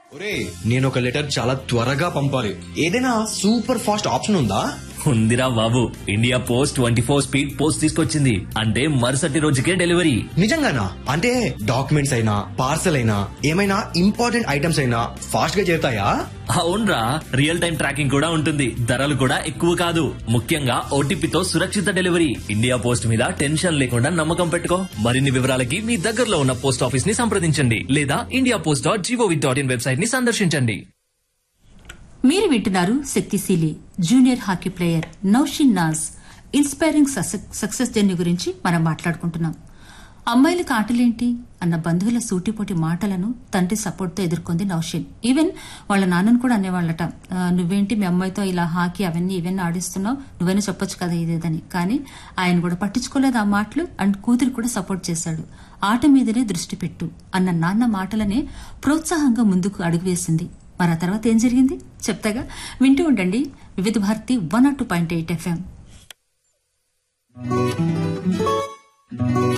ఒరే నేను ఒక లెటర్ చాలా త్వరగా పంపాలి ఏదైనా సూపర్ ఫాస్ట్ ఆప్షన్ ఉందా ఉందిరా బాబు India post twenty four speed post తీసుకొచ్చింది అంటే మరుసటి రోజుకే డెలివరీ నిజంగానా అంటే డాక్యుమెంట్స్ అయినా పార్సల్ అయినా ఏమైనా ఇంపార్టెంట్ ఐటమ్స్ అయినా ఫాస్ట్ గా చేరుతాయా అవునరా రియల్ టైం ట్రాకింగ్ కూడా ఉంటుంది ధరలు కూడా ఎక్కువ కాదు ముఖ్యంగా ఓటీపీతో సురక్షిత డెలివరీ ఇండియా పోస్ట్ మీద టెన్షన్ లేకుండా నమ్మకం పెట్టుకో మరిన్ని వివరాలకి మీ దగ్గరలో ఉన్న పోస్ట్ ఆఫీస్ ని సంప్రదించండి లేదా India post dot gov dot in website ని సందర్శించండి మీరు వింటున్నారు శక్తిశీలి junior hockey player Naushin Naz inspiring success journey గురించి మనం మాట్లాడుకుంటున్నాం అమ్మాయిలకు ఆటలేంటి అన్న బంధువుల సూటిపోటి మాటలను తండ్రి సపోర్ట్తో ఎదుర్కొంది నౌషిన్ ఈవెన్ వాళ్ళ నాన్నను కూడా అనేవాళ్ళట "ఆ, నువ్వేంటి మీ అమ్మాయితో ఇలా హాకీ అవన్నీ ఇవన్నీ ఆడిస్తున్నావు నువ్వైనా చెప్పొచ్చు కదా ఇదేదని కానీ ఆయన కూడా పట్టించుకోలేదు ఆ మాటలు అండ్ కూతురు కూడా సపోర్ట్ చేశాడు ఆట మీదనే దృష్టి పెట్టు అన్న నాన్న మాటలనే ప్రోత్సాహంగా ముందుకు అడుగు వేసింది మరి ఆ తర్వాత ఏం జరిగింది చెప్తాగా వింటూ ఉండండి Vividh Bharati one R two point eight FM